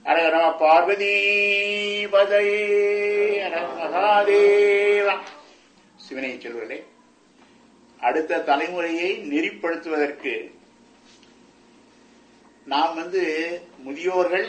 ஹர நம பார்வதி பதையே ஹர மகாதேவா சிவனை செல்வர்களே அடுத்த தலைமுறையை நெறிப்படுத்துவதற்கு நாம் வந்து முதியோர்கள்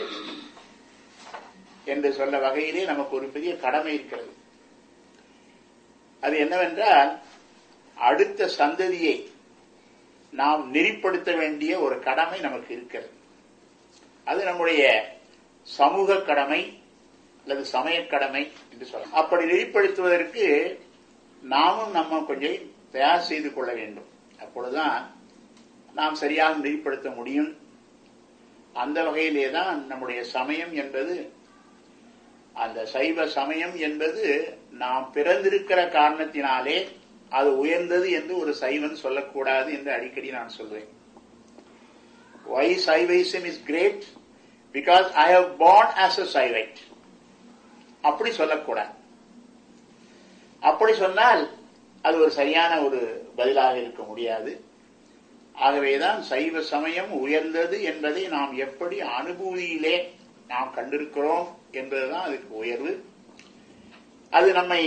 என்று சொல்ல வகையிலே நமக்கு ஒரு பெரிய கடமை இருக்கிறது அது என்னவென்றால் அடுத்த சந்ததியை நாம் நெறிப்படுத்த வேண்டிய ஒரு கடமை நமக்கு இருக்கிறது அது நம்முடைய சமூக கடமை அல்லது சமய கடமை என்று சொல்லலாம் அப்படி நெறிப்படுத்துவதற்கு நாமும் நம்ம கொஞ்சம் தயார் செய்து கொள்ள வேண்டும் அப்பொழுதுதான் நாம் சரியாக நெறிப்படுத்த முடியும் அந்த வகையிலே தான் நம்முடைய சமயம் என்பது அந்த சைவ சமயம் என்பது நாம் பிறந்திருக்கிற காரணத்தினாலே அது உயர்ந்தது என்று ஒரு சைவன் சொல்லக்கூடாது என்று அடிக்கடி நான் சொல்வேன் why Saivism is great because I have born as a Saivite அப்படி சொல்லக்கூடாது அப்படி சொன்னால் அது ஒரு சரியான ஒரு பதிலாக இருக்க முடியாது ஆகவேதான் சைவ சமயம் உயர்ந்தது என்பதை நாம் எப்படி அனுபூதியிலே நாம் கண்டிருக்கிறோம் என்பதுதான் அதுக்கு உயர்வு அது நம்மை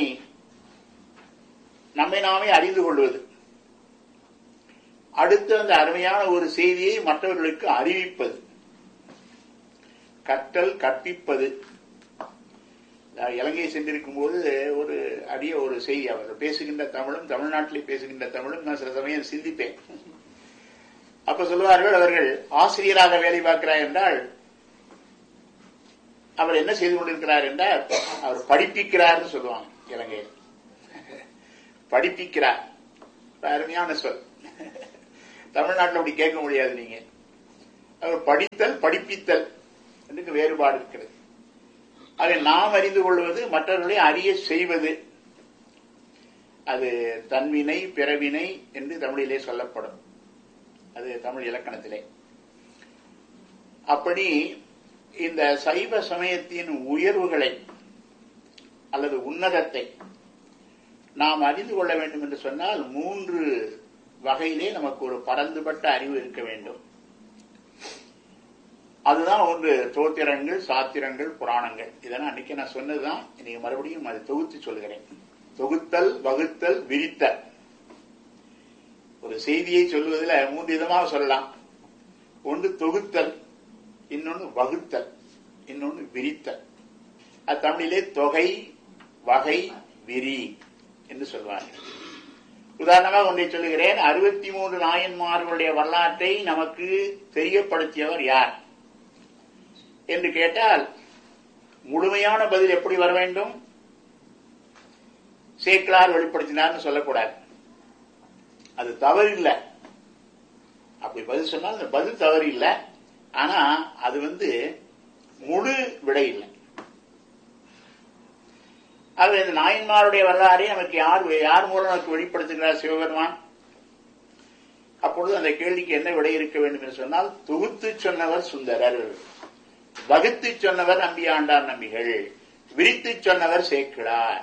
நம்மை நாமே அறிந்து கொள்வது அடுத்து அந்த அருமையான ஒரு செய்தியை மற்றவர்களுக்கு அறிவிப்பது கற்றல் கற்பிப்பது இலங்கை சென்றிருக்கும் போது ஒரு அரிய ஒரு செய்தி அவர் பேசுகின்ற தமிழும் தமிழ்நாட்டிலே பேசுகின்ற தமிழும் நான் சில சமயம் சிந்திப்பேன் அப்ப சொல்லுவார்கள் அவர்கள் ஆசிரியராக வேலை பார்க்கிறார் என்றால் அவர் என்ன செய்து கொண்டிருக்கிறார் என்றால் அவர் படிப்பிக்கிறார் சொல்லுவாங்க இலங்கையில் படிப்பிக்கிறார் அருமையான சொல் தமிழ்நாட்டில் அப்படி கேட்க முடியாது நீங்க அவர் படித்தல் படிப்பித்தல் என்று வேறுபாடு இருக்கிறது அதை நாம் அறிந்து கொள்வது மற்றவர்களை அறிய செய்வது அது தன்வினை பிறவினை என்று தமிழிலே சொல்லப்படும் அது தமிழ் இலக்கணத்திலே அப்படி இந்த சைவ சமயத்தின் உயர்வுகளை அல்லது உன்னதத்தை நாம் அறிந்து கொள்ள வேண்டும் என்று சொன்னால் மூன்று வகையிலே நமக்கு ஒரு பரந்துபட்ட அறிவு இருக்க வேண்டும் அதுதான் ஒன்று தோத்திரங்கள் சாத்திரங்கள் புராணங்கள் இதெல்லாம் அன்னைக்கு நான் சொன்னதுதான் இன்னைக்கு மறுபடியும் அதை தொகுத்து சொல்கிறேன் தொகுத்தல் வகுத்தல் விரித்தல் ஒரு செய்தியை சொல்வதில் மூன்று விதமாக சொல்லலாம் ஒன்று தொகுத்தல் இன்னொன்று வகுத்தல் இன்னொன்று விரித்தல் அது தமிழிலே தொகை வகை விரி என்று சொல்வார்கள் உதாரணமாக ஒன்றை சொல்லுகிறேன் அறுபத்தி மூன்று நாயன்மார்களுடைய வரலாற்றை நமக்கு தெரியப்படுத்தியவர் யார் என்று கேட்டால் முழுமையான பதில் எப்படி வர வேண்டும் சேக்கலார் வெளிப்படுத்தினார்னு சொல்லக்கூடாது அது தவறு இல்லை அப்படி பதில் சொன்னால் அந்த பதில் தவறு இல்லை ஆனா அது வந்து முழு விடை இல்லை ஆகவே இந்த நாயன்மாருடைய வரலாறை நமக்கு யார் யார் மூலம் நமக்கு வெளிப்படுத்துகிறார் சிவபெருமான் அப்பொழுது அந்த கேள்விக்கு என்ன விடை இருக்க வேண்டும் என்று சொன்னால் தொகுத்து சொன்னவர் சுந்தரர் வகுத்து சொன்னவர் நம்பியாண்டார் நம்பிகள் விரித்து சொன்னவர் சேக்கிழார்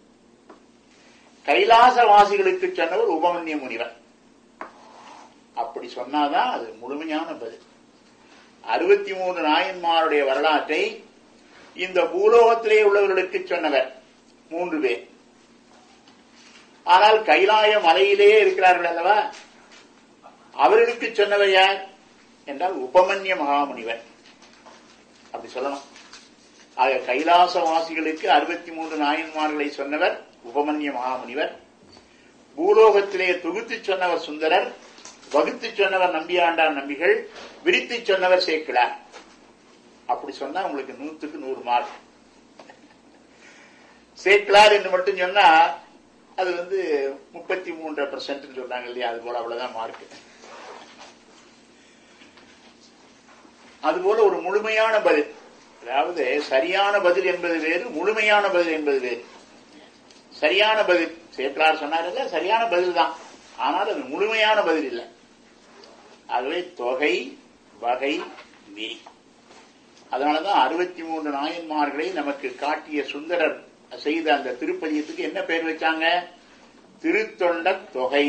கைலாசவாசிகளுக்கு சொன்னவர் உபமன்ய முனிவர் அப்படி சொன்னாதான் அது முழுமையான பதில் அறுபத்தி மூன்று நாயன்மாருடைய வரலாற்றை இந்த பூலோகத்திலே உள்ளவர்களுக்கு சொன்னவர் மூன்று பேர் ஆனால் கைலாய மலையிலேயே இருக்கிறார்கள் அல்லவா அவர்களுக்கு சொன்னவர் யார் என்றால் உபமன்ய மகாமுனிவர் அப்படி சொல்லணும் ஆக கைலாசவாசிகளுக்கு அறுபத்தி மூன்று நாயன்மார்களை சொன்னவர் உபமன்ய மகாமுனிவர் பூலோகத்திலே தொகுத்து சொன்னவர் சுந்தரர் வகுத்து சொன்னவர் நம்பியாண்டார் நம்பிகள் விரித்து சொன்னவர் சேக்கிழார் அப்படி சொன்னா உங்களுக்கு நூத்துக்கு நூறு மார்க் சேக்கிழார் என்று மட்டும் சொன்னா அது வந்து முப்பத்தி மூன்றரை பர்சன்ட் சொன்னாங்க இல்லையா அது போல அவ்வளவுதான் மார்க் அதுபோல ஒரு முழுமையான பதில் அதாவது சரியான பதில் என்பது வேறு முழுமையான பதில் என்பது வேறு சரியான பதில் சேக்கலார் சொன்னார் சரியான பதில் தான் ஆனால் அது முழுமையான பதில் இல்லை ஆகவே தொகை வகை விரி அதனாலதான் அறுபத்தி மூன்று நாயன்மார்களை நமக்கு காட்டிய சுந்தரர் செய்த அந்த திருப்பதியத்துக்கு என்ன பெயர் வச்சாங்க திருத்தொண்ட தொகை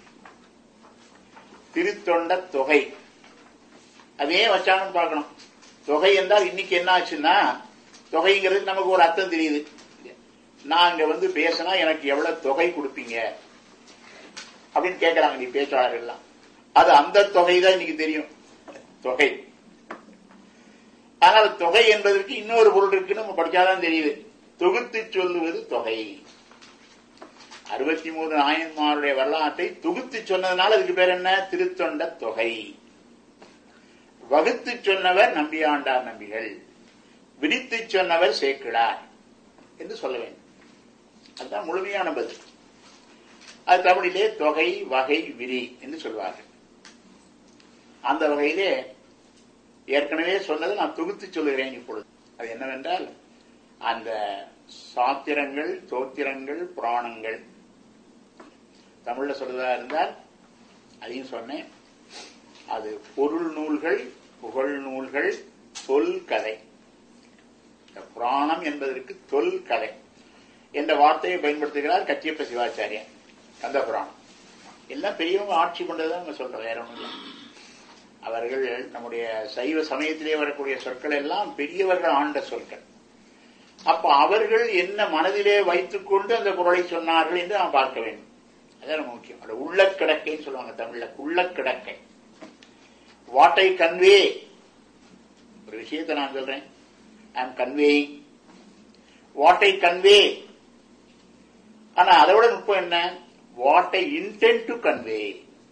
திருத்தொண்ட தொகை அதே வச்சாங்கன்னு பார்க்கணும் தொகை என்றால் இன்னைக்கு என்ன ஆச்சுன்னா தொகைங்கிறது நமக்கு ஒரு அர்த்தம் தெரியுது நான் அங்க வந்து பேசினா எனக்கு எவ்வளவு தொகை கொடுப்பீங்க அப்படின்னு கேட்கறாங்க நீ பேச்சாளர்கள் எல்லாம் அது அந்த தொகை தான் இன்னைக்கு தெரியும் தொகை ஆனால் தொகை என்பதற்கு இன்னொரு பொருள் இருக்குன்னு நம்ம படிச்சாதான் தெரியுது தொகுத்து சொல்லுவது தொகை அறுபத்தி மூணு நாயன்மாருடைய வரலாற்றை தொகுத்து சொன்னதுனால அதுக்கு பேர் என்ன திருத்தொண்ட தொகை வகுத்து சொன்னவர் நம்பியாண்டார் நம்பிகள் விரித்து சொன்னவர் சேக்கிழார் என்று சொல்ல வேண்டும் அதுதான் முழுமையான பதில் அது தமிழிலே தொகை வகை விரி என்று சொல்வார்கள் அந்த வகையிலே ஏற்கனவே சொன்னது நான் தொகுத்து சொல்லுகிறேன் இப்பொழுது அது என்னவென்றால் அந்த சாத்திரங்கள் தோத்திரங்கள் புராணங்கள் தமிழ்ல சொல்றதா இருந்தால் அதையும் சொன்னேன் அது பொருள் நூல்கள் புகழ் நூல்கள் சொல் கதை இந்த புராணம் என்பதற்கு தொல் கதை என்ற வார்த்தையை பயன்படுத்துகிறார் கச்சியப்ப சிவாச்சாரியன் கந்த புராணம் எல்லாம் பெரியவங்க ஆட்சி கொண்டதுதான் நம்ம சொல்றோம் வேற ஒன்றும் இல்லை அவர்கள் நம்முடைய சைவ சமயத்திலே வரக்கூடிய சொற்கள் எல்லாம் பெரியவர்கள் ஆண்ட சொற்கள் அப்ப அவர்கள் என்ன மனதிலே வைத்துக் கொண்டு அந்த குரலை சொன்னார்கள் என்று நாம் பார்க்க வேண்டும் அதான் ரொம்ப முக்கியம் அந்த உள்ளக்கிடக்கைன்னு சொல்லுவாங்க தமிழ்ல உள்ளக்கிடக்கை வாட்டை கன்வே ஒரு விஷயத்தை நான் சொல்றேன் ஐ எம் கன்வேயிங் வாட்டை கன்வே ஆனா அதை விட நுட்பம் என்ன வாட்டை இன்டென்ட் டு கன்வே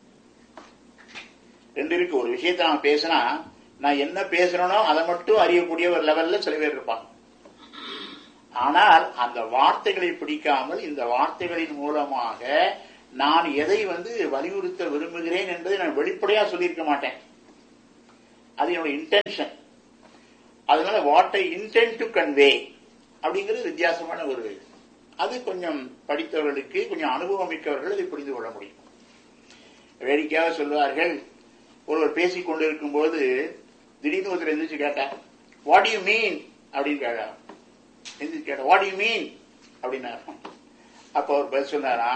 ரெண்டு இருக்கு ஒரு விஷயத்தை நான் பேசினா நான் என்ன பேசுறேனோ அதை மட்டும் அறியக்கூடிய ஒரு லெவல்ல சில பேர் இருப்பாங்க ஆனால் அந்த வார்த்தைகளை பிடிக்காமல் இந்த வார்த்தைகளின் மூலமாக நான் எதை வந்து வலியுறுத்த விரும்புகிறேன் என்பதை நான் வெளிப்படையா சொல்லியிருக்க மாட்டேன் அது என்னோட இன்டென்ஷன் அதனால வாட்டை இன்டென்ட் டு கன்வே அப்படிங்கிறது வித்தியாசமான ஒரு அது கொஞ்சம் படித்தவர்களுக்கு கொஞ்சம் அனுபவம் மிக்கவர்கள் அதை புரிந்து கொள்ள முடியும் வேடிக்கையாக சொல்வார்கள் ஒருவர் பேசிக் கொண்டிருக்கும் போது திடீர்னு ஒருத்தர் எந்திரிச்சு கேட்டார் வாட் யூ மீன் அப்படின்னு கேட்டார் எந்திரிச்சு கேட்டார் வாட் யூ மீன் அப்படின்னாரு அப்ப அவர் பதில் சொன்னாரா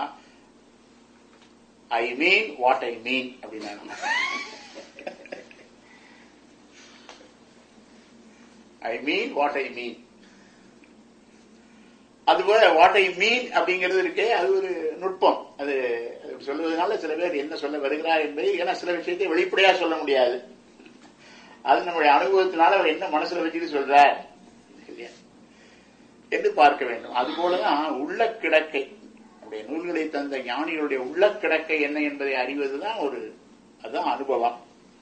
ஐ மீன் வாட் ஐ மீன் அப்படின்னாரு ஐ மீன் வாட் ஐ மீன் அதுபோல வாட் ஐ மீன் அப்படிங்கிறது இருக்கே அது ஒரு நுட்பம் அது சொல்லுவதனால சில பேர் என்ன சொல்ல வருகிறார் என்பதை ஏன்னா சில விஷயத்தை வெளிப்படையா சொல்ல முடியாது அது நம்முடைய அனுபவத்தினால அவர் என்ன மனசுல வச்சுட்டு சொல்றார் இல்லையா என்று பார்க்க வேண்டும் அதுபோலதான் உள்ள கிடக்கை நம்முடைய நூல்களை தந்த ஞானிகளுடைய உள்ள கிடக்கை என்ன என்பதை அறிவதுதான் ஒரு அதுதான் அனுபவம்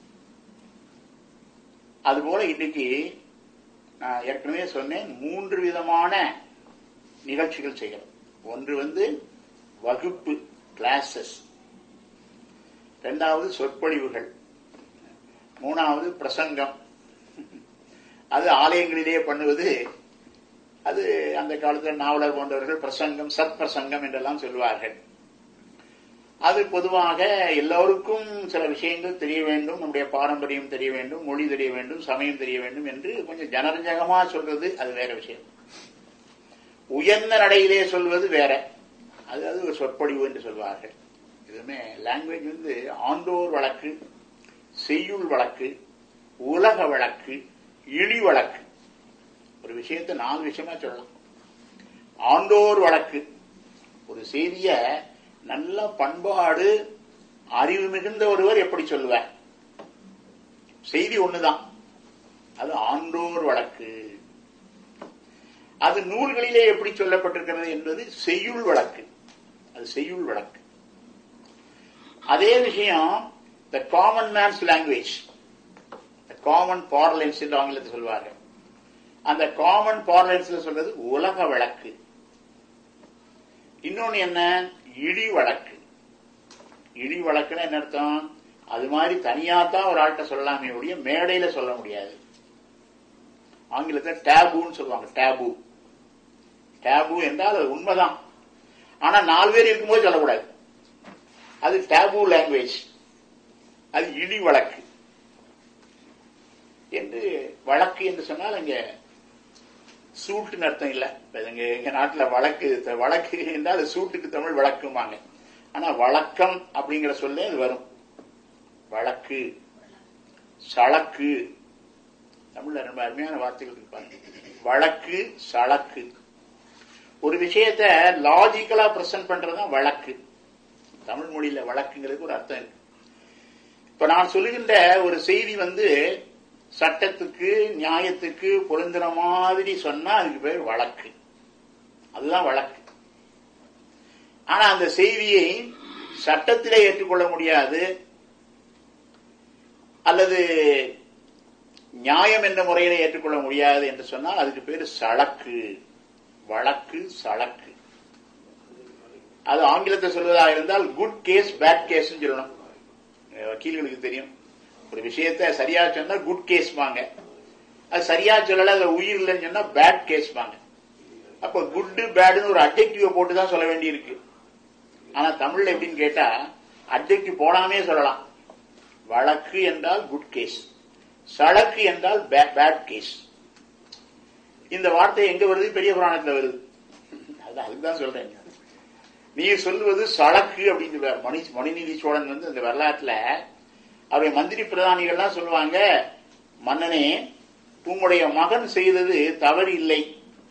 அதுபோல இன்னைக்கு நான் ஏற்கனவே சொன்னேன் மூன்று விதமான நிகழ்ச்சிகள் செய்கிறோம் ஒன்று வந்து வகுப்பு கிளாஸஸ் இரண்டாவது சொற்பொழிவுகள் மூணாவது பிரசங்கம் அது ஆலயங்களிலேயே பண்ணுவது அது அந்த காலத்தில் நாவலர் போன்றவர்கள் பிரசங்கம் சத் பிரசங்கம் என்றெல்லாம் சொல்வார்கள் அது பொதுவாக எல்லோருக்கும் சில விஷயங்கள் தெரிய வேண்டும் நம்முடைய பாரம்பரியம் தெரிய வேண்டும் மொழி தெரிய வேண்டும் சமயம் தெரிய வேண்டும் என்று கொஞ்சம் ஜனரஞ்சகமா சொல்றது அது வேற விஷயம் உயர்ந்த நடையிலே சொல்வது வேற அது அது ஒரு சொற்பொழிவு என்று சொல்வார்கள் இதுவுமே லாங்குவேஜ் வந்து ஆண்டோர் வழக்கு செய்யுள் வழக்கு உலக வழக்கு இழி வழக்கு ஒரு விஷயத்தை நாலு விஷயமா சொல்லலாம் ஆண்டோர் வழக்கு ஒரு செய்திய நல்ல பண்பாடு அறிவு மிகுந்த ஒருவர் எப்படி சொல்லுவார் செய்தி ஒண்ணுதான் அது ஆண்டோர் வழக்கு அது நூல்களிலே எப்படி சொல்லப்பட்டிருக்கிறது என்பது செய்யுள் வழக்கு அது செய்யுள் வழக்கு அதே விஷயம் the common man's language the common parlance என்று ஆங்கிலத்தில் சொல்வார்கள் அந்த காமன் பார்லன்ஸ்ல சொல்றது உலக வழக்கு இன்னொன்னு என்ன இடி வழக்கு இடி வழக்குன்னு என்ன அர்த்தம் அது மாதிரி தனியா தான் ஒரு ஆள்கிட்ட சொல்லலாமே ஒழிய மேடையில சொல்ல முடியாது ஆங்கிலத்தில் டேபுன்னு சொல்லுவாங்க டேபு டேபு என்றால் அது உண்மைதான் ஆனா நாலு பேர் இருக்கும்போது சொல்லக்கூடாது அது டேபு லாங்குவேஜ் அது இடி வழக்கு என்று வழக்கு என்று சொன்னால் அங்க சூட்டுன்னு அர்த்தம் இல்ல எங்க எங்க நாட்டுல வழக்கு வழக்கு என்றால் சூட்டுக்கு தமிழ் வழக்குமாங்க ஆனா வழக்கம் அப்படிங்கிற சொல்லே அது வரும் வழக்கு சழக்கு தமிழ் தமிழ்ல ரொம்ப அருமையான வார்த்தைகள் இருப்பாங்க வழக்கு சழக்கு ஒரு விஷயத்த லாஜிக்கலா பிரசன்ட் பண்றதுதான் வழக்கு தமிழ் மொழியில வழக்குங்கிறதுக்கு ஒரு அர்த்தம் இருக்கு இப்ப நான் சொல்லுகின்ற ஒரு செய்தி வந்து சட்டத்துக்கு நியாயத்துக்கு பொருந்துற மாதிரி சொன்னா அதுக்கு பேர் வழக்கு அதுதான் வழக்கு ஆனா அந்த செய்தியை சட்டத்திலே ஏற்றுக்கொள்ள முடியாது அல்லது நியாயம் என்ற முறையில ஏற்றுக்கொள்ள முடியாது என்று சொன்னால் அதுக்கு பேரு சழக்கு வழக்கு சழக்கு அது ஆங்கிலத்தை சொல்வதாக இருந்தால் குட் கேஸ் பேட் கேஸ் சொல்லணும் வக்கீல்களுக்கு தெரியும் ஒரு விஷயத்த சரியா சொன்னா குட் கேஸ் வாங்க அது சரியா சொல்லல அது உயிர் இல்லைன்னு சொன்னா பேட் கேஸ் வாங்க அப்ப குட் பேடுன்னு ஒரு அப்ஜெக்டிவ் போட்டு தான் சொல்ல வேண்டியிருக்கு ஆனா தமிழ்ல எப்படின்னு கேட்டா அப்ஜெக்டிவ் போடாமே சொல்லலாம் வழக்கு என்றால் குட் கேஸ் சழக்கு என்றால் பேட் கேஸ் இந்த வார்த்தை எங்க வருது பெரிய புராணத்துல வருது அதான் அதுதான் சொல்றேன் நீ சொல்வது சழக்கு அப்படின்னு மணி மணிநீதி சோழன் வந்து அந்த வரலாற்றுல அவருடைய மந்திரி பிரதானிகள்லாம் சொல்லுவாங்க மன்னனே உம்முடைய மகன் செய்தது தவறு இல்லை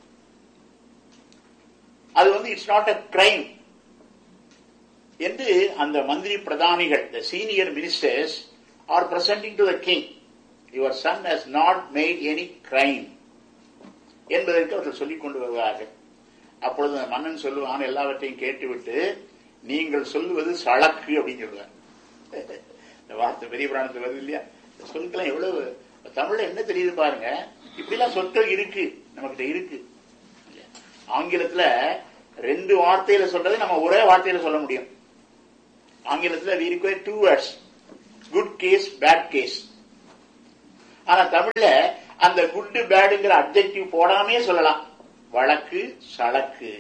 அது வந்து இட்ஸ் நாட் அ கிரைம் என்று அந்த மந்திரி பிரதானிகள் the senior ministers are presenting to the king your son has not made any crime என்பதற்கு அவர்கள் சொல்லிக் கொண்டு வருவார்கள் அப்பொழுது அந்த மன்னன் சொல்லுவான் எல்லாவற்றையும் கேட்டுவிட்டு நீங்கள் சொல்லுவது சழக்கு அப்படின்னு சொல்லுவார் இந்த வார்த்தை பெரிய புராணத்தில் வருது இல்லையா இந்த சொற்கெல்லாம் எவ்வளவு தமிழ்ல என்ன தெரியுது பாருங்க இப்படிலாம் சொற்கள் இருக்கு நம்மகிட்ட இருக்கு ஆங்கிலத்துல ரெண்டு வார்த்தையில சொல்றதை நம்ம ஒரே வார்த்தையில சொல்ல முடியும் ஆங்கிலத்துல we require two words good case bad case ஆனா தமிழ்ல அந்த குட் பேடுங்கிற அப்ஜெக்டிவ் போடாமே சொல்லலாம் வழக்கு சழக்கு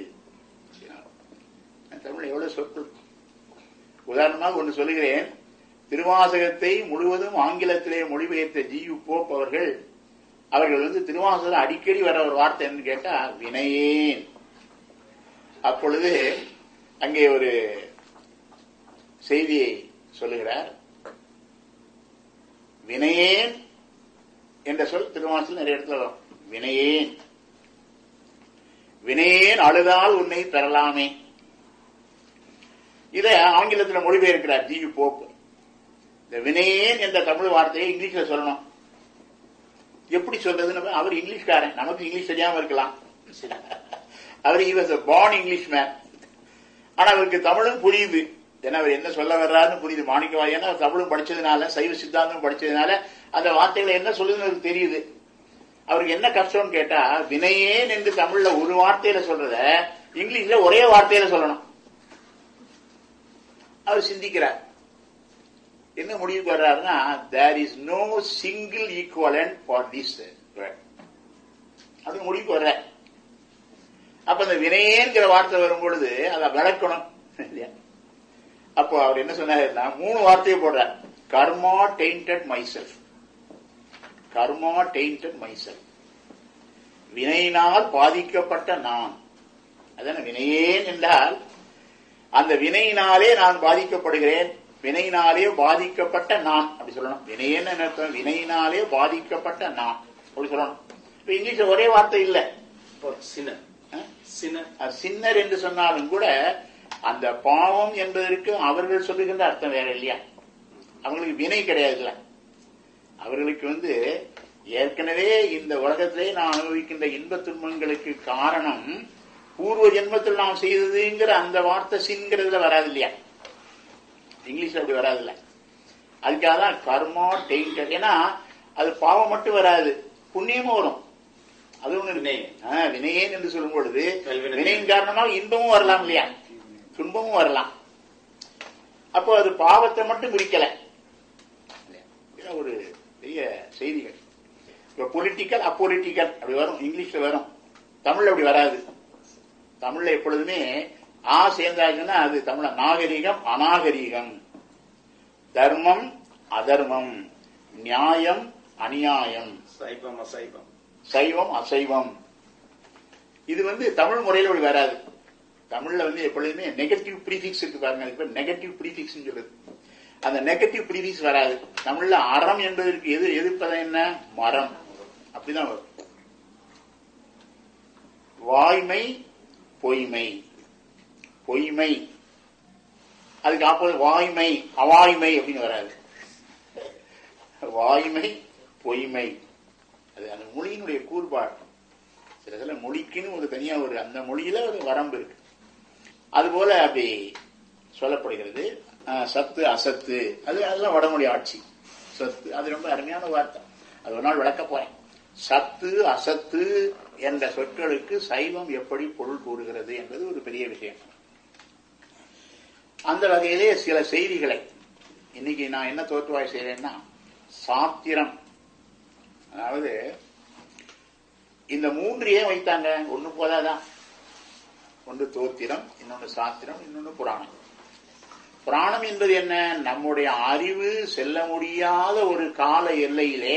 தமிழ்ல எவ்வளவு சொற்கள் உதாரணமாக ஒன்று சொல்லுகிறேன் திருவாசகத்தை முழுவதும் ஆங்கிலத்திலே மொழிபெயர்த்த ஜி யு போப் அவர்கள் அவர்கள் வந்து திருவாசகம் அடிக்கடி வர ஒரு வார்த்தை என்னன்னு கேட்டா வினையேன் அப்பொழுது அங்கே ஒரு செய்தியை சொல்லுகிறார் வினையேன் என்ற சொல் திருவாசல் நிறைய இடத்துல வரும் வினையேன் வினையேன் அழுதால் உன்னை பெறலாமே இத ஆங்கிலத்தில் மொழிபெயர்க்கிறார் ஜி யு போப் இந்த வினையேன் என்ற தமிழ் வார்த்தையை இங்கிலீஷ்ல சொல்லணும் எப்படி சொல்றதுன்னு அவர் இங்கிலீஷ்காரன் நமக்கு இங்கிலீஷ் தெரியாம இருக்கலாம் அவர் இவஸ் பார்ன் இங்கிலீஷ் மேன் ஆனா அவருக்கு தமிழும் புரியுது ஏன்னா அவர் என்ன சொல்ல வர்றாருன்னு புரியுது மாணிக்கவா ஏன்னா தமிழும் படிச்சதுனால சைவ சித்தாந்தம் படிச்சதுனால அந்த வார்த்தைகளை என்ன சொல்லுதுன்னு அவருக்கு தெரியுது அவருக்கு என்ன கஷ்டம்னு கேட்டா வினையேன் என்று தமிழ்ல ஒரு வார்த்தையில சொல்றத இங்கிலீஷ்ல ஒரே வார்த்தையில சொல்லணும் அவர் சிந்திக்கிறார் என்ன முடிவுக்கு வர்றாருன்னா there is no single equivalent for this அப்படி முடிவுக்கு வர்ற அப்ப அந்த வினையேங்கிற வார்த்தை வரும் பொழுது அதை விளக்கணும் இல்லையா அப்போ அவர் என்ன சொன்னாருன்னா மூணு வார்த்தையை போடுறார் karma tainted myself karma tainted myself வினையினால் பாதிக்கப்பட்ட நான் அதான வினையேன் என்றால் அந்த வினையினாலே நான் பாதிக்கப்படுகிறேன் வினையினாலே பாதிக்கப்பட்ட நான் அப்படி சொல்லணும் வினையேன்னு அர்த்தம் வினையினாலே பாதிக்கப்பட்ட நான் அப்படி சொல்லணும் இப்ப இங்கிலீஷ்ல ஒரே வார்த்தை இல்ல சின்னர் சின்னர் சின்னர் என்று சொன்னாலும் கூட அந்த பாவம் என்பதற்கு அவர்கள் சொல்லுகின்ற அர்த்தம் வேற இல்லையா அவங்களுக்கு வினை கிடையாதுல்ல அவர்களுக்கு வந்து ஏற்கனவே இந்த உலகத்திலே நாம் அனுபவிக்கின்ற இன்ப துன்பங்களுக்கு காரணம் பூர்வ ஜென்மத்தில் நாம் செய்ததுங்கிற அந்த வார்த்தை சின்கிறதுல வராது இல்லையா இங்கிலீஷ்ல அப்படி வராது இல்ல அதுக்காக தான் கர்மா டெயின்டட் ஏன்னா அது பாவம் மட்டும் வராது புண்ணியமும் வரும் அது ஒண்ணு இருக்கு. வினை. ஆ, வினையேன் என்று சொல்லும் பொழுது கல்வினை. வினையின் காரணமாக இன்பமும் வரலாம் இல்லையா துன்பமும் வரலாம் அப்போ அது பாவத்தை மட்டும் குறிக்கல இல்லையா? இதெல்லாம் ஒரு பெரிய செய்திகள் இப்ப பொலிட்டிக்கல் அப்பொலிட்டிக்கல் அப்படி வரும் இங்கிலீஷ்ல வரும் தமிழ்ல அப்படி வராது தமிழ்ல எப்பொழுதுமே ஆ சேர்ந்தாச்சுன்னா அது தமிழ நாகரிகம் அநாகரிகம் தர்மம் அதர்மம் நியாயம் அநியாயம் சைவம் அசைவம் சைவம் அசைவம் இது வந்து தமிழ் முறையில அப்படி வராது தமிழ்ல வந்து எப்பொழுதுமே நெகட்டிவ் ப்ரீஃபிக்ஸ் இருக்கு பாருங்க அதுக்கு பேர் நெகட்டிவ் ப்ரீஃபிக்ஸ் சொல்லுது அந்த நெகட்டிவ் ப்ரீஃபிக்ஸ் வராது தமிழ்ல அறம் என்பதற்கு எது எதிர்ப்பது என்ன மரம் அப்படிதான் வரும் வாய்மை பொய்மை பொய்மை அதுக்கு அப்போது வாய்மை அவாய்மை அப்படின்னு வராது வாய்மை பொய்மை அது அந்த மொழியினுடைய கூறுபாடு சில சில மொழிக்குன்னு ஒரு தனியா ஒரு அந்த மொழியில ஒரு வரம்பு இருக்கு அதுபோல அப்படி சொல்லப்படுகிறது ஆஹ், சத்து அசத்து அது அதெல்லாம் வடமொழி ஆட்சி சத்து அது ரொம்ப அருமையான வார்த்தை அது ஒரு நாள் விளக்க போறேன் சத்து அசத்து என்ற சொற்களுக்கு சைவம் எப்படி பொருள் கூறுகிறது என்பது ஒரு பெரிய விஷயம் அந்த வகையிலே சில செய்திகளை இன்னைக்கு நான் என்ன தோற்றுவாய் செய்றேன்னா சாத்திரம் அதாவது இந்த மூன்று ஏன் வைத்தாங்க ஒண்ணு போதாதான் ஒன்று தோத்திரம் இன்னொன்று சாத்திரம் இன்னொன்று புராணம் புராணம் என்பது என்ன நம்முடைய அறிவு செல்ல முடியாத ஒரு கால எல்லையிலே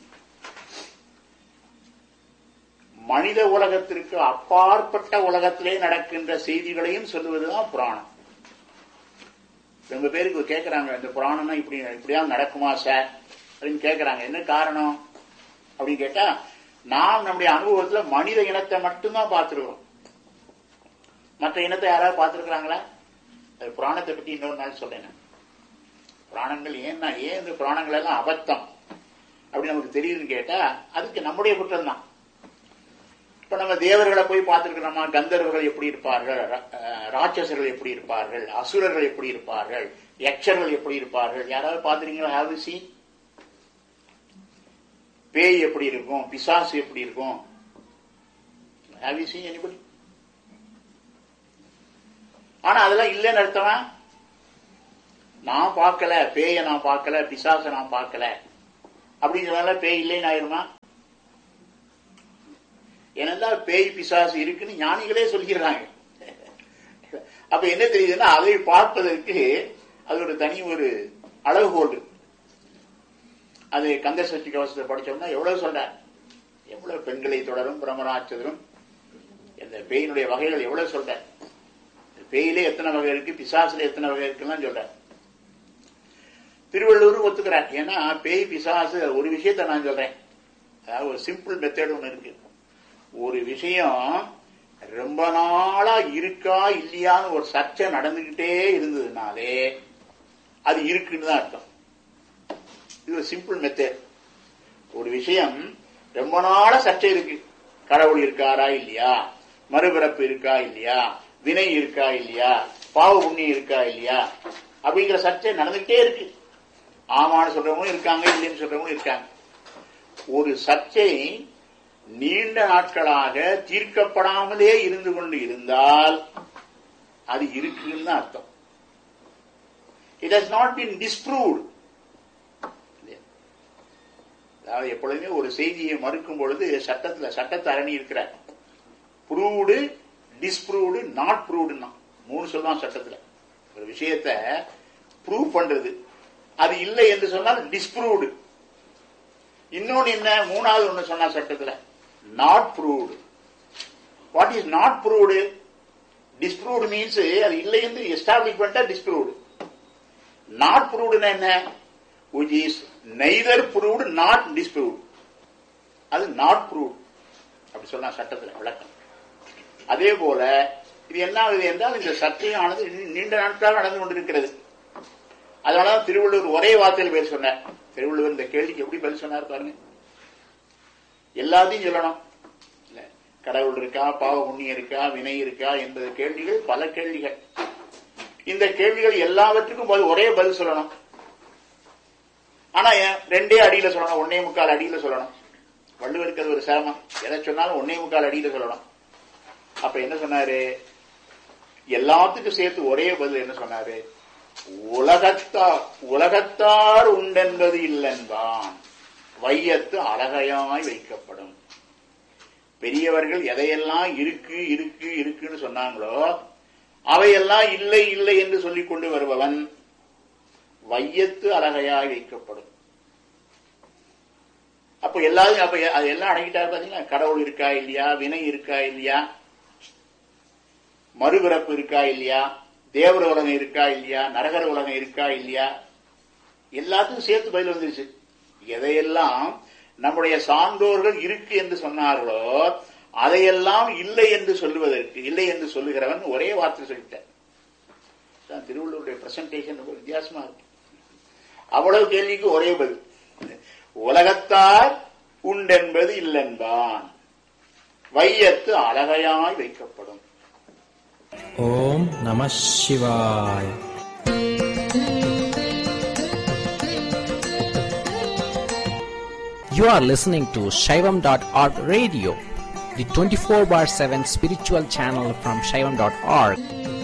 மனித உலகத்திற்கு அப்பாற்பட்ட உலகத்திலே நடக்கின்ற செய்திகளையும் சொல்லுவதுதான் புராணம் ரொம்ப பேருக்கு கேட்கறாங்க இந்த புராணம்னா இப்படி இப்படியா நடக்குமா சார் அப்படின்னு கேட்கறாங்க என்ன காரணம் அப்படின்னு கேட்டா நாம் நம்முடைய அனுபவத்துல மனித இனத்தை மட்டும்தான் பார்த்திருக்கிறோம் மற்ற இனத்தை யாராவது பார்த்திருக்கிறாங்களா அது புராணத்தை பற்றி இன்னொரு நாள் சொல்றேன் நான். புராணங்கள் ஏன்னா ஏன் இந்த புராணங்கள் எல்லாம் அபத்தம் அப்படி நமக்கு தெரியுதுன்னு கேட்டா அதுக்கு நம்முடைய குற்றம் தான் இப்ப நம்ம தேவர்களை போய் பார்த்திருக்கிறோமா கந்தர்வர்கள் எப்படி இருப்பார்கள் ரா- அஹ் ராட்சசர்கள் எப்படி இருப்பார்கள் அசுரர்கள் எப்படி இருப்பார்கள் யக்ஷர்கள் எப்படி இருப்பார்கள் யாராவது பார்த்திருக்கீங்களா ஹாவ் சி பேய் எப்படி இருக்கும் பிசாசு எப்படி இருக்கும் ஹாவ் யூ சீன் எனிபடி ஆனா அதெல்லாம் இல்லைன்னு அர்த்தமா நான் பார்க்கல பேய நான் பார்க்கல பிசாசை நான் பார்க்கல அப்படின்னு சொன்னால பேய் இல்லைன்னு ஆயிருமா ஏனென்றால் பேய் பிசாசு இருக்குன்னு ஞானிகளே சொல்கிறாங்க அப்ப என்ன தெரியுதுன்னா அதை பார்ப்பதற்கு அது ஒரு தனி ஒரு அளவுகோல் இருக்கு. அது கந்த சஷ்டி கவசத்தை படிச்சோம்னா எவ்வளவு சொல்றார் எவ்வளவு பெண்களை தொடரும் பிரமராட்சதரும் இந்த பேயினுடைய வகைகள் எவ்வளவு சொல்றார் பேயிலே எத்தனை வகை இருக்கு பிசாசுல எத்தனை வகை இருக்குன்னு சொல்றார் திருவள்ளுவரும் ஒத்துக்கிறார் ஏன்னா பேய் பிசாசு ஒரு விஷயத்தை நான் சொல்றேன் அதாவது ஒரு சிம்பிள் மெத்தட் ஒன்று இருக்கு ஒரு விஷயம் ரொம்ப நாளா இருக்கா இல்லையான்னு ஒரு சர்ச்சை நடந்துகிட்டே இருந்ததுனாலே அது இருக்குன்னு தான் அர்த்தம் இது ஒரு சிம்பிள் மெத்தட் ஒரு விஷயம் ரொம்ப நாளா சர்ச்சை இருக்கு கடவுள் இருக்காரா இல்லையா மறுபிறப்பு இருக்கா இல்லையா வினை இருக்கா இல்லையா பாவ புண்ணியம் இருக்கா இல்லையா அப்படிங்கிற சர்ச்சை நடந்துகிட்டே இருக்கு ஆமான்னு சொல்றவங்களும் இருக்காங்க இல்லைன்னு சொல்றவங்களும் இருக்காங்க ஒரு சர்ச்சை நீண்ட நாட்களாக தீர்க்கப்படாமலே இருந்து கொண்டு இருந்தால் அது இருக்குன்னு தான் அர்த்தம் it has not been disproved அதாவது எப்பொழுதுமே ஒரு செய்தியை மறுக்கும் பொழுது சட்டத்துல சட்டத்தை அரணி இருக்கிறார் ப்ரூவ்டு டிஸ்ப்ரூவ்டு நாட் ப்ரூவ்டுன்னா மூணு சொல்லுவான் சட்டத்துல ஒரு விஷயத்த ப்ரூவ் பண்றது அது இல்லை என்று சொன்னால் டிஸ்ப்ரூவ்டு இன்னொன்னு என்ன மூணாவது ஒண்ணு சொன்னா சட்டத்துல not proved what is not proved disproved means அது இல்லை என்று எஸ்டாப்ளிஷ் பண்ணிட்டா டிஸ்ப்ரூவ்டு நாட் ப்ரூவ்டுனா என்ன which is neither proved not disproved அது நாட் ப்ரூவ்ட் அப்படி சொல்லலாம் சட்டத்தில் விளக்கம் அதே போல இது என்ன ஆகுது என்றால் இந்த சர்ச்சையானது நீ- நீண்ட நாட்களாக நடந்து கொண்டிருக்கிறது அதனாலதான் திருவள்ளுவர் ஒரே வார்த்தையில் பதில் சொன்னார் திருவள்ளுவர் இந்த கேள்விக்கு எப்படி பதில் சொன்னார் பாருங்க எல்லாத்தையும் சொல்லணும் இல்ல கடவுள் இருக்கா பாவ புண்ணியம் இருக்கா வினை இருக்கா என்பது கேள்விகள் பல கேள்விகள் இந்த கேள்விகள் எல்லாவற்றுக்கும் பதில் ஒரே பதில் சொல்லணும் ஆனா ஏன் ரெண்டே அடியில சொல்லணும் ஒன்னே முக்கால் அடியில சொல்லணும் வள்ளுவருக்கு அது ஒரு சிரமம் எதை சொன்னாலும் ஒன்னே முக்கால் அடியில சொல்லணும் அப்ப என்ன சொன்னாரு எல்லாத்துக்கும் சேர்த்து ஒரே பதில் என்ன சொன்னாரு உலகத்தார் உலகத்தார் உண்டென்பது இல்லென்பான் வையத்து அழகையாய் வைக்கப்படும் பெரியவர்கள் எதையெல்லாம் இருக்கு இருக்கு இருக்குன்னு சொன்னாங்களோ அவையெல்லாம் இல்லை இல்லை என்று சொல்லிக் கொண்டு வருபவன் வையத்து அழகையாய் வைக்கப்படும் அப்ப எல்லாரும் அப்ப அது எல்லாம் அடங்கிட்டாரு பாத்தீங்களா கடவுள் இருக்கா இல்லையா வினை இருக்கா இல்லையா மறுபிறப்பு இருக்கா இல்லையா தேவர உலகம் இருக்கா இல்லையா நரகர உலகம் இருக்கா இல்லையா எல்லாத்துக்கும் சேர்த்து பதில் வந்துருச்சு எதையெல்லாம் நம்முடைய சான்றோர்கள் இருக்கு என்று சொன்னார்களோ அதையெல்லாம் இல்லை என்று சொல்லுவதற்கு இல்லை என்று சொல்லுகிறவன் ஒரே வார்த்தை சொல்லிட்டார் தான் திருவள்ளுவருடைய பிரசன்டேஷன் ரொம்ப வித்தியாசமா இருக்கு அவ்வளவு கேள்விக்கு ஒரே பதில் உலகத்தார் உண்டென்பது இல்லென்பான் வையத்து அழகையாய் வைக்கப்படும் ஓம் நம சிவாய் You are listening to Shaivam.org radio, the 24 bar 7 spiritual channel from Shaivam.org.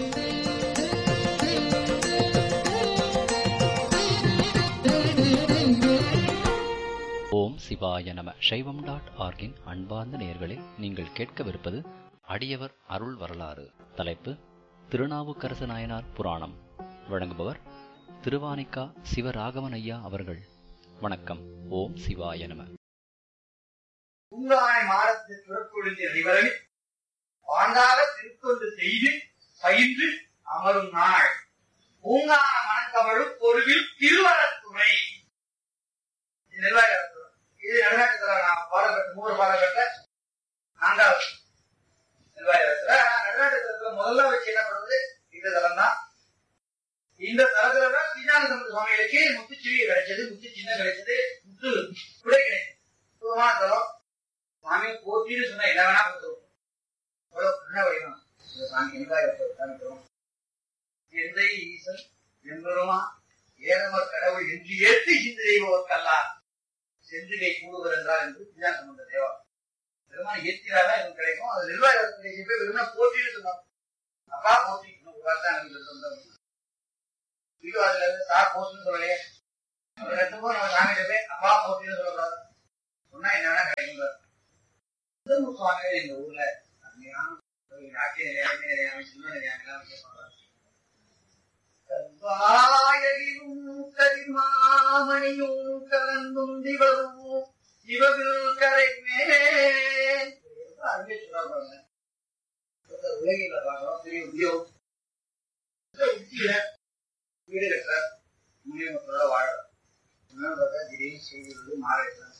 ஓம் சிவாய நம சைவம் டாட் ஆர்கின் அன்பார்ந்த நேயர்களே நீங்கள் கேட்கவிருப்பது அடியவர் அருள் வரலாறு தலைப்பு திருநாவுக்கரசு நாயனார் புராணம் வழங்குபவர் திருவானிக்கா சிவராகவன் ஐயா அவர்கள் வணக்கம் ஓம் சிவாய நம பூங்கானை மாடத்து பிறப்பொழுது அனைவரும் பாண்டாக திருத்தொண்டு செய்து பயின்று அமரும் நாள் பூங்கான மணக்கவழும் பொருவில் திருவரத்துறை இது நிர்வாகத்துறை இது நடுநாட்டுல நான் பாடப்பட்ட மூணு பாடப்பட்ட நான்காவது நிர்வாகத்துல நடுநாட்டுல முதல்ல வச்சு என்ன பண்றது இந்த தலம் தான் இந்த தலத்துல தான் ஸ்ரீஞானசமுத சுவாமிகளுக்கு முத்துச்சிவி கிடைச்சது முத்து சின்ன கிடைச்சது முத்து குடை கிடைச்சது சுகமான தலம் சாமி போற்றின்னு சொன்னா என்ன வேணா கொடுத்துரும் எவ்வளவு என்ன வடிவம் இந்த சாமி எங்காயிரத்தை காமிக்கிறோம் எந்தை ஈசன் எம்பெருமா ஏதமர் கடவுள் என்று ஏற்றி சிந்து தெய்வக்கல்லா சென்றிகை கூடுவர் என்றார் என்று விஞ்ஞான சம்பந்த தேவா பெருமான் ஏற்றினாதான் எனக்கு கிடைக்கும் அது நிர்வாகத்தை போய் வெறுமனா போற்றின்னு சொன்னாங்க அப்பா போற்றி ஒரு வார்த்தை எனக்கு சொந்தம் வீடு அதுல இருந்து சார் போஸ்ட்னு சொல்லலையே அவர் ரெண்டு போது நம்ம சாமியிட்ட போய் அப்பா போற்றின்னு சொல்லக்கூடாது சொன்னா என்ன வேணா கிடைக்கும் முதல் சுவாமிகள் இந்த ஊர்ல அருமையான கோயில், ஆட்சி நிலையம் நிலையம் சின்ன நிலையம் எல்லாம் கேட்பாங்க கல்வாயகிலும் கரிமாமணியும் கலந்தும் திவரும் சிவவில் கரை மேலே அருமையை சொல்றாங்க உலகில பார்க்கிறோம் பெரிய உத்தியோகம் இந்த உத்தியில வீடு கட்டுற முனியமத்தோட வாழறோம் இன்னொன்று பார்த்தா திடீர்னு செய்தி வந்து மாறிடுறாங்க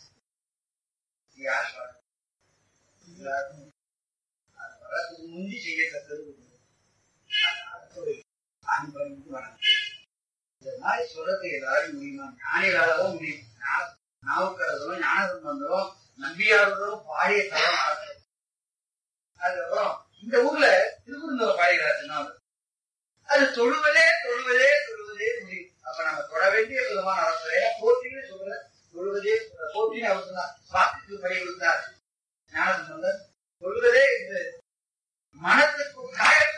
யார் சொல்றாங்க எல்லாருக்கும் அது வர்றதுக்கு முந்தி செய்ய கத்தது அடுத்தது ஆண்பனுக்கு வணக்கம் இந்த மாதிரி சொல்றது எல்லாரும் முடியுமா ஞானிகளாலும் முடியும் ஞா- நாவுக்கரசரும் ஞான சம்பந்தரும் நம்பியாளரும் பாடிய தரம் ஆகும் அதுக்கப்புறம் இந்த ஊர்ல திருக்குறந்தவர் பாடுகிறார் திருநாவல் அது தொழுவதே தொழுவதே தொழுவதே முடியும் அப்ப நம்ம தொழ வேண்டிய விதமான அரசு ஏன்னா போற்றின்னு சொல்ற தொழுவதே போற்றின்னு அவர் சொன்னார் வாக்குக்கு படி கொடுத்தார் ஞானசம்பந்தர் சொல்வதே இது மனத்துக்கு காயம்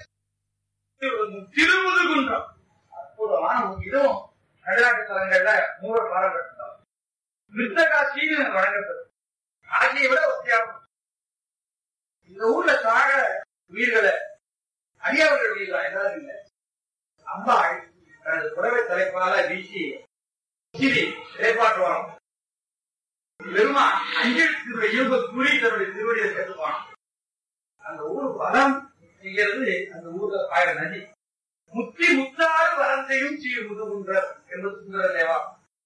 திருமுதுகுன்றம் அற்புதமான ஒரு இதுவும் நடுநாட்டு தலங்கள்ல மூல பாடப்பட்டோம் மிருத்தகாட்சின்னு வழங்கப்படும் ஆட்சியை விட வித்தியாசம் இந்த ஊர்ல சாக உயிர்களை அடியவர்கள் உயிர்கள் எல்லாரும் இல்லை அம்பாள் தனது புறவை தலைப்பால வீசி சிரி இடைப்பாட்டுவான் பெருமான் அஞ்செழுத்தினுடைய இயல்பு கூறி தன்னுடைய திருவடியை சேர்த்துப்பான் அந்த ஊர் வரம் செய்கிறது அந்த ஊர்ல பாய நதி முத்தி முத்தாறு வரந்தையும் சீர் முதுகுன்றம் என்பது சுந்தர தேவா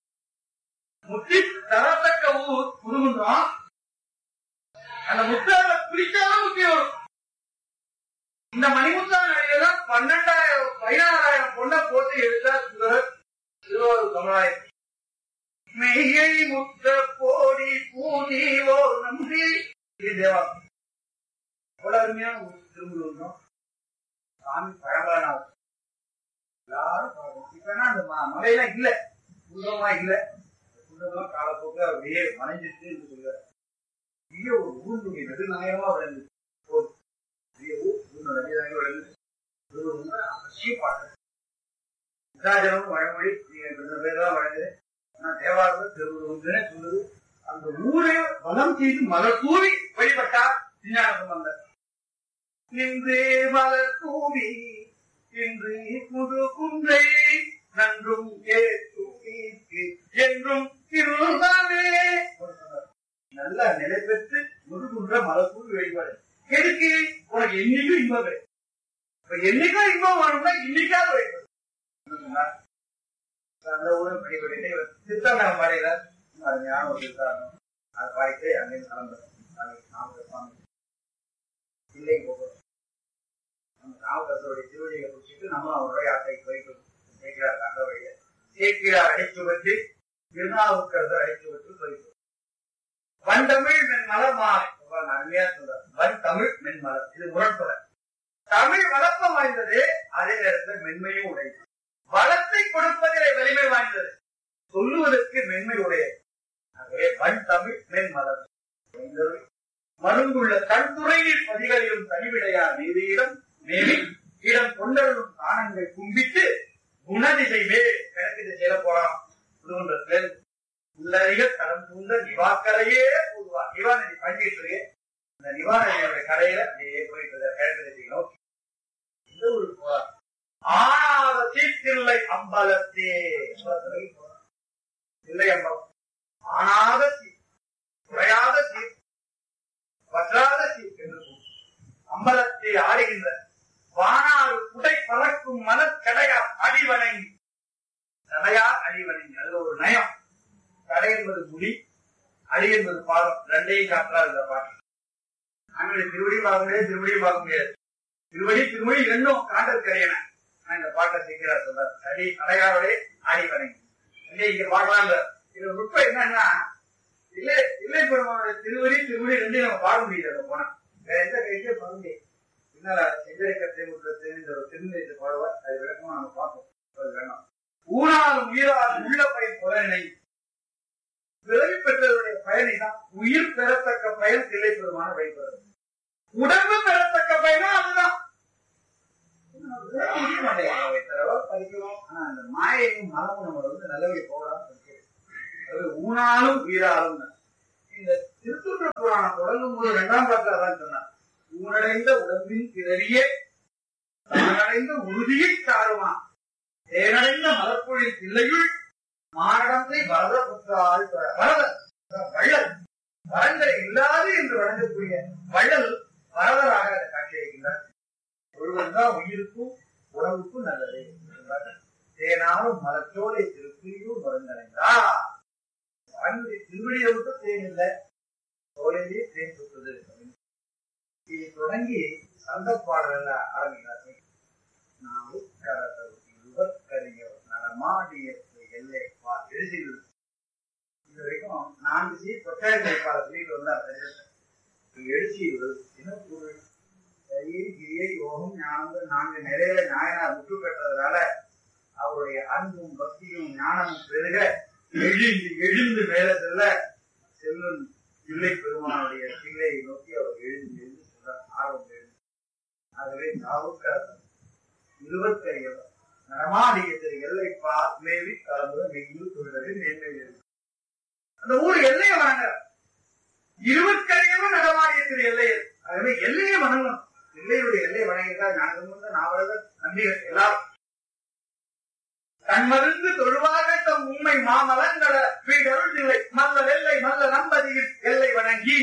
முத்தி தரத்தக்க ஊர் முதுகுன்றம் அந்த முத்தார பிடிச்சாலும் முத்தி வரும் இந்த மணிமுத்தா நடிகை பன்னெண்டாயிரம் பதினாறாயிரம் பொண்ணை போட்டு எடுத்தார் சுந்தரர் திருவாரூர் சமுதாயம் மெய்யை முத்த போடி பூதி ஓ நம்பி இது தேவா அவ்வளவு அருமையான ஒரு திருமுருகன் சாமி பழங்கானார் எல்லாரும் பார்க்கணும் இப்ப என்ன அந்த ம- மலையெல்லாம் இல்ல குண்டமா இல்ல குண்டமா காலப்போக்கு அப்படியே மறைஞ்சிட்டு என்று சொல்றாரு பெரிய ஒரு ஊருடைய நெடுநாயகமா விளங்குது ஒரு பெரிய ஊர் ஊர் நடுநாயகம் விளங்குது திருவள்ளுவர் அவசியம் பார்க்கணும் விசாஜனம் வழமொழி நீங்க ரெண்டு பேர் தான் வழங்குது ஆனா தேவாரம் திருவள்ளுவர்னே சொல்லுது அந்த ஊரை வளம் செய்து மலர் தூவி வழிபட்டார் விஞ்ஞான சம்பந்தர் நின்று மலர் தூவி இன்று புது குன்றை நன்றும் ஏற்று என்றும் திருந்தாமே நல்ல நிலை பெற்று முதுகுன்ற மலர் தூவி வழிபாடு எதுக்கு உனக்கு என்னைக்கும் இன்பம் கிடைக்கும். இப்ப என்னைக்கும் இன்பம் வேணும்னா இன்னைக்காவது வழிபாடு என்ன சொன்னார்? அந்த ஊரும் படிப்படிட்டு சித்தம் பாடையில அருமையான ஒரு சித்தாந்தம் அதை பாடிட்டு அங்கேருந்து கிளம்புறேன் நாமக்கல் இல்லை போகிறோம் நம்ம நாமக்கரசருடைய திருவடிகளை பிடிச்சிட்டு நம்மளும் அவருடைய யாத்திரைக்கு போயிட்டு சேர்க்கிறார் அந்த வழியை சேர்க்கிறார் அழைத்து வந்து திருநாவுக்கரசர் அழைத்து வந்து போயிட்டு வன் தமிழ் மென் மலர் மாலை அருமையா சொல்றார் வன் தமிழ் மென் மலர் இது முரண்பட தமிழ் வளப்பம் வாய்ந்தது அதே நேரத்தில் மென்மையும் உடையது வளத்தை கொடுப்பதிலே வலிமை வாய்ந்தது சொல்லுவதற்கு மென்மை உடையது ஆகவே வன் தமிழ் மென் மலர் மருங்குள்ள கண்துறையில் பதிகளிலும் தனிவிடையார் நீதியிடம் மேலி இடம் கொண்டவரும் தானங்கள் கும்பிட்டு குணதிசை மேல் கிழக்கு திசையில போலாம் புதுகுன்றத்தில் உள்ளறிக தடம் பூந்த நிவாக்கரையே போதுவா நிவா நதி பஞ்சிட்டு இருக்கு அந்த நிவா நதியோட கரையில அப்படியே போயிட்டு இருக்க கிழக்கு திசை நோக்கி இந்த ஒரு போறார் ஆனாத சீர்தில்லை அம்பலத்தே அம்பலத்திலே போறார். தில்லை அம்பலம் ஆனாத சீர் குறையாத சீர் வற்றாத சீர் என்று கூறும். அம்பலத்தை ஆடுகின்ற வானாறு புடை பறக்கும் மனக்கடையா அடிவணங்கி கடையா அடிவணங்கி அதுல ஒரு நயம் கடை என்பது முடி அடி என்பது பாதம் ரெண்டையும் காட்டுறார் இந்த பாட்டு நாங்கள் திருவடியும் பார்க்க முடியாது திருவடியும் பார்க்க முடியாது திருவடி திருமொழி இரண்டும் காண்டல் கரையன ஆனா இந்த பாட்டை சீக்கிரம் சொல்றார் அடி கடையாரோட ஆடி வணங்கி இங்கே இங்க பார்க்கலாம் இந்த இது நுட்பம் என்னன்னா இல்லை இல்லை பெருமானுடைய திருவடி திருமொழி ரெண்டையும் நம்ம பாட முடியாது போனா வேற எந்த கைக்கே பாட முடியாது பின்னால செஞ்சரிக்கத்தை முற்றத்தை இந்த ஒரு திருநிலை பாடுவார் அது விளக்கமா நம்ம பார்ப்போம் அது வேணாம் ஊனாலும் உயிரால் உள்ள பை புலனை பிறவி பெற்றவருடைய பயனை தான் உயிர் பெறத்தக்க பயன் தில்லை பெருமான வைப்பது உடம்பு பெறத்தக்க பயனா அதுதான் புரிய மாட்டேங்கிறாங்க ஒரு தடவை படிக்கிறோம் ஆனா அந்த மாயையும் மனமும் நம்ம வந்து நல்லபடி போகலாம் அது ஊனாலும் உயிராலும் தான். இந்த திருத்துற்ற புராணம் தொடங்கும் போது இரண்டாம் பாட்டில் அதான் சொன்னார் ஊனடைந்த உடம்பின் பிறவியே தானடைந்த உறுதியை சாருமா தேனடைந்த மலர்பொழில் பிள்ளையுள் மானடத்தை வரத புற்றால் பெற. வரதர் அதான் வள்ளல் வரங்களை இல்லாது என்று வழங்கக்கூடிய வள்ளல் வரதராக அந்த காட்சி அளிக்கின்றார் ஒருவன் தான் உயிருக்கும் உடம்புக்கும் நல்லது என்றார். தேனாலும் மலச்சோலை திருப்பியும் வருந்தடைந்தா அன்பு திருவடியை விட்டு தேன் இல்லை சோலையிலே தேன் சுற்றுது அப்படின்னு. இது தொடங்கி சந்த பாடல்கள் ஆரம்பிக்கிறார்கள் நான் உட்கரியவர் நடமாடிய எல்லை பா எழுதியது இது வரைக்கும் நான்கு சீ கொட்டாய பாட சொல்லிட்டு வந்தார் எழுச்சியது என்ன பொருள் சரியை கிரியை யோகம் ஞானம் நான்கு நிறைய நாயனார் முற்று பெற்றதுனால அவருடைய அன்பும் பக்தியும் ஞானமும் பெருக எழுந்து எழுந்து மேல செல்ல செல்லும் பிள்ளை பெருமானுடைய பிள்ளையை நோக்கி அவர் எழுந்து எழுந்து சொல்றார் ஆர்வம் எழுந்து ஆகவே தாவுக்கரசன் இருபத்தையவர் நடமாடிய திரு எல்லை பார் மேவி கலந்து மெய்யில் தொழிலரை மேன்மை அந்த ஊர் எல்லையை வணங்க இருபத்தறியவும் நடமாடிய திரு எல்லையில் ஆகவே எல்லையை வணங்கணும் எல்லையுடைய எல்லை வணங்கிட்டால் நாங்கள் வந்து நாவலர்கள் நம்பிகள் எல்லாரும் தன்மருந்து தொழுவாக தம் உண்மை மாமலங்கள வீடருள் இல்லை மல்ல வெள்ளை மல்ல நம்பதியில் எல்லை வணங்கி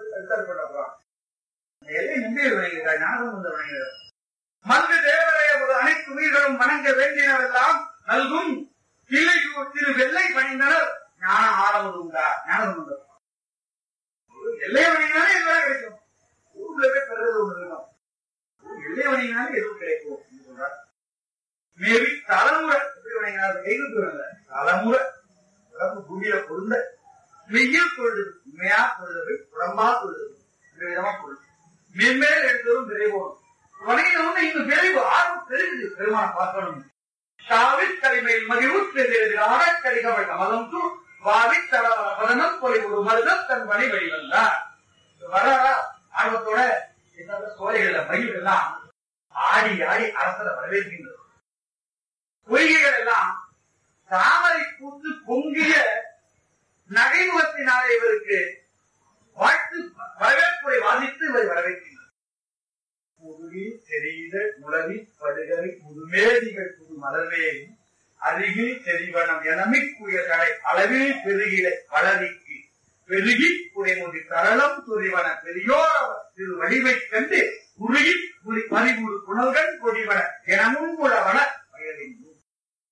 அந்த எல்லை நம்பியர் வணங்குகிறார் ஞானம் வந்து வணங்குகிறார் மல்கு தேவரைய முதல் அனைத்து உயிர்களும் வணங்க வேண்டியனவெல்லாம் நல்கும் இல்லை திரு வெள்ளை பணிந்தனர் ஞான ஆரம்பது உண்டா ஞானம் உண்டு எல்லை வணிகனாலே எல்லாம் கிடைக்கும் ஊர்ல போய் பெறது ஒன்று இருக்கும் எல்லை வணிகனாலே எதுவும் கிடைக்கும் என்று சொல்றார் மேபி தலைமுறை எப்படி வணிகனார் கைது வரல தலைமுறை உடம்பு பூமியில பொருந்த மெய்யில் பொழுது உண்மையா பொழுது உடம்பா பொழுது இந்த விதமா பொழுது மென்மேல் எழுந்தரும் விரைவோம் வணிகம்னு இங்க விரைவு ஆர்வம் பெருகுது பெருமான பார்க்கணும் சாவித் கரிமையில் மகிழ்வுற்றெதிராக கடிகவள் மதம் தூ வாவித் தடவதனம் போய் ஒரு மருதம் தன் பணி வெளிவந்தார் வர ஆர்வத்தோட இந்த சோலைகள்ல மயில் எல்லாம் ஆடி ஆடி அரசரை வரவேற்கின்றது பொய்கைகள் எல்லாம் தாமரை பூத்து பொங்கிய நகைமுகத்தினாலே இவருக்கு வாழ்த்து வரவேற்புரை வாசித்து இவரை வரவேற்கின்றார் முதுகில் தெரிந்த முளவி படுகரை முதுமேதிகள் புது மலர்வேலி அருகில் தெரிவனம் எனமிக்குய கடை அளவில் பெருகிட வளரிக்கு பெருகி குறைமுதி தரளம் துரிவன பெரியோர் திரு வடிவைக் கண்டு உருகி புலி மறிமுடு புனல்கள் கொடிவன எனமும் உழவன வயலின்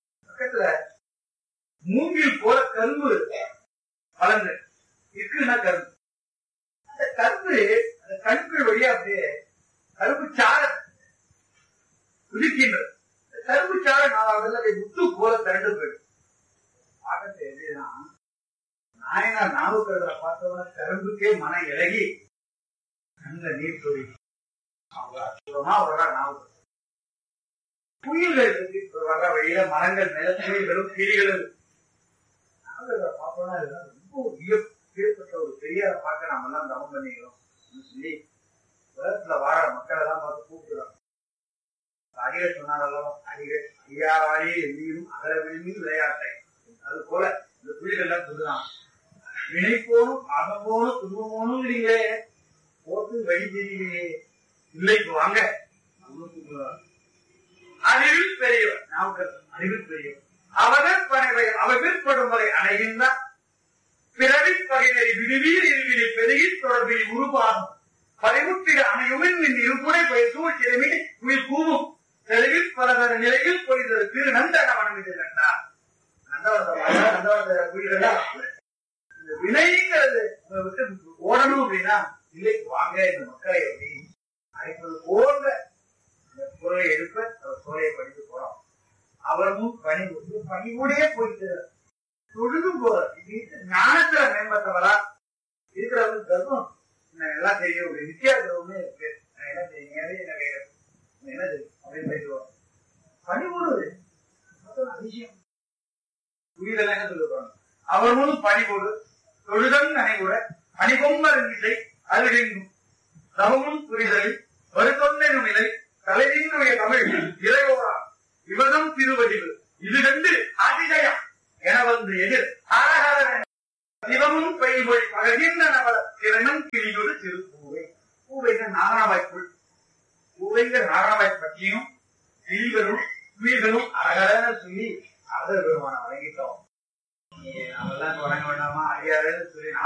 பக்கத்துல மூங்கில் போல கரும்பு வளர்ந்து இருக்குன்னா கரும்பு கரும்பு அந்த கண்கள் வழியா அப்படியே கரும்பு சார குதிக்கின்றது இந்த கரும்பு சார நாளாவது அதை முத்து போல திரண்டு போயிடும் பார்க்கறது எப்படின்னா நாயனார் நாவுக்கரசரை பார்த்தவன கரும்புக்கே மன இலகி கண்ட நீர் சொறி அவங்க அற்புதமா வர்றா நாவுக்கரசர் புயல்கள் இருக்கு இப்ப வர்ற வழியில மரங்கள் மேல புயல்களும் கிளிகளும் இருக்கு. நாவுக்கரசரை பார்த்தோம்னா இதெல்லாம் ரொம்ப வியப்- வியப்பட்ட ஒரு பெரியாரை பார்க்க நாம எல்லாம் தவம் பண்ணிக்கிறோம் அப்படின்னு சொல்லி உலகத்துல வாழ மக்கள் எல்லாம் பார்த்து கூப்பிடுறோம் அடிகள் சொன்னாரெல்லாம் அடிகள் ஐயாவாரி எண்ணியும் அகல விரும்பியும் விளையாட்டை அது போல இந்த புலிகள் எல்லாம் சொல்லுதான் வினைப்போனும் அகம்போனும் துன்பமோனுங்கிறீங்களே போட்டு வழி தெரியலையே இல்லைக்கு வாங்க அப்படின்னு கூப்பிடுறார். அறிவில் பெரியவர் ஞாபகம் அறிவில் பெரியவர் அவர்கள் பணிவை அவர் விற்படும் வரை அடைகின்றார் பிறவி பகைவரை விடுவீர் இருவினை பெருகி தொடர்பில் உருவாகும் பறிவுற்றிட அணையுமின் இந்த இருப்புரை போய் சூழ்ச்சிறமி உயிர் கூவும் தெளிவில் பலதர நிலையில் பொய்தது திரு நந்தனவனம் இது கண்டார் நந்தவனத்தை குயிலெல்லாம் இந்த வினைங்கிறது உங்களை விட்டு ஓடணும் அப்படின்னா இல்லைக்கு வாங்க இந்த மக்களை எப்படி அழைப்பது போன்ற இந்த குரலை எடுப்ப அவர் குரலை படித்து போறோம் அவரும் பணி பணிகூடயே போயிட்டு தொழுதும் போற இது ஞானத்துல மேம்பட்டவரா இருக்கிறவங்க கர்வம் எனக்கு எல்லாம் தெரியும் ஒரு வித்தியாசம்னு இருக்கு எனக்கு என்ன தெரியும் நீ என்ன கேட்கறது எனக்கு என்ன தெரியும் அப்படின்னு பேசுவோம் பணிகூடுவது அதிசயம் புரியல என்ன சொல்லுவாங்க அவர் முன் பணிகூடு தொழுதம் நனைகூட பணிபொம்மர் நிலை அருகெங்கும் தவமும் புரிதலை வருத்தொன்னும் நிலை தலைவினுடைய தமிழ் இறையோரா இவதம் திருவடிவு இது கண்டு அதிசயம் என வந்து எதிர் ஆரகார சிவமும் பெய்மொழி பகர்கின்றனவர் திறனும் கிளியொரு திருப்பூவை பூவைங்க நாகராவாய்ப்புள் பூவைங்க நாகராவாய் பற்றியும் கிளிகளும் குயில்களும் அழகான சொல்லி அதர் பெருமான வழங்கிட்டோம் நீ அவெல்லாம் வணங்க வேண்டாமா அடியாருன்னு சொல்லி